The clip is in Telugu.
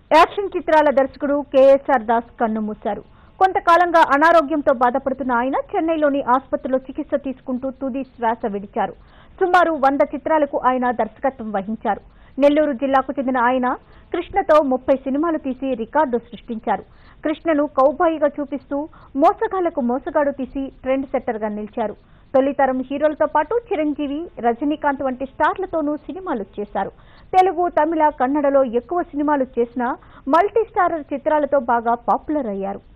యాక్షన్ చిత్రాల దర్శకుడు కేఎస్ఆర్ దాస్ కన్నుమూశారు కొంతకాలంగా అనారోగ్యంతో బాధపడుతున్న ఆయన చెన్నైలోని ఆసుపత్రిలో చికిత్స తీసుకుంటూ తుది శ్వాస విడిచారు సుమారు వంద చిత్రాలకు ఆయన దర్శకత్వం వహించారు నెల్లూరు జిల్లాకు చెందిన ఆయన కృష్ణతో ముప్పై సినిమాలు తీసి రికార్డు సృష్టించారు కృష్ణను కౌబాయిగా చూపిస్తూ మోసగాళ్లకు మోసగాడు తీసి ట్రెండ్ సెట్టర్ గా నిలిచారు తొలితరం హీరోలతో పాటు చిరంజీవి రజనీకాంత్ వంటి స్టార్లతోనూ సినిమాలు చేశారు తెలుగు తమిళ కన్నడలో ఎక్కువ సినిమాలు చేసినా మల్టీ స్టారర్ చిత్రాలతో బాగా పాపులర్ అయ్యారు